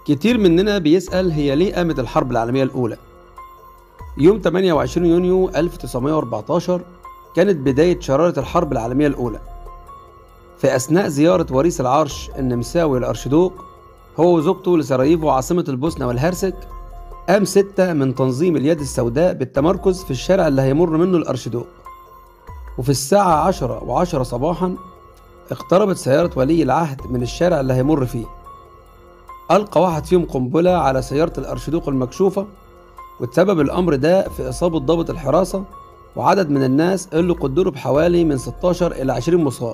كتير مننا بيسأل هي ليه قامت الحرب العالمية الأولى؟ يوم 28 يونيو 1914 كانت بداية شرارة الحرب العالمية الأولى في أثناء زيارة وريث العرش النمساوي الأرشدوق هو وزوجته لسراييفو عاصمة البوسنة والهرسك قام ستة من تنظيم اليد السوداء بالتمركز في الشارع اللي هيمر منه الأرشدوق وفي الساعة عشرة وعشرة صباحا اقتربت سيارة ولي العهد من الشارع اللي هيمر فيه ألقى واحد فيهم قنبلة على سيارة الأرشدوق المكشوفة وتسبب الأمر ده في إصابة ضابط الحراسة وعدد من الناس اللي قدروا بحوالي من 16 إلى 20 مصاب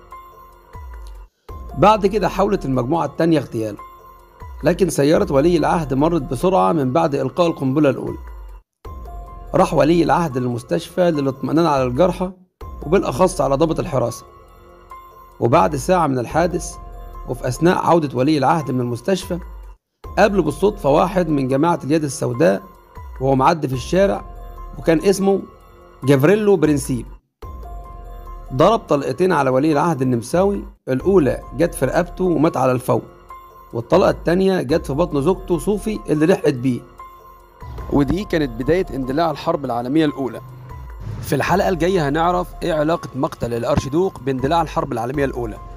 بعد كده حاولت المجموعة التانية اغتياله لكن سيارة ولي العهد مرت بسرعة من بعد إلقاء القنبلة الأولى راح ولي العهد للمستشفى للاطمئنان على الجرحى وبالأخص على ضابط الحراسة وبعد ساعة من الحادث وفي أثناء عودة ولي العهد من المستشفى قابله بالصدفة واحد من جماعة اليد السوداء وهو معدي في الشارع وكان اسمه جافريلو برنسيب ضرب طلقتين على ولي العهد النمساوي الأولى جت في رقبته ومات على الفور والطلقة التانية جت في بطن زوجته صوفي اللي لحقت بيه ودي كانت بداية اندلاع الحرب العالمية الأولى في الحلقة الجاية هنعرف إيه علاقة مقتل الأرشدوق باندلاع الحرب العالمية الأولى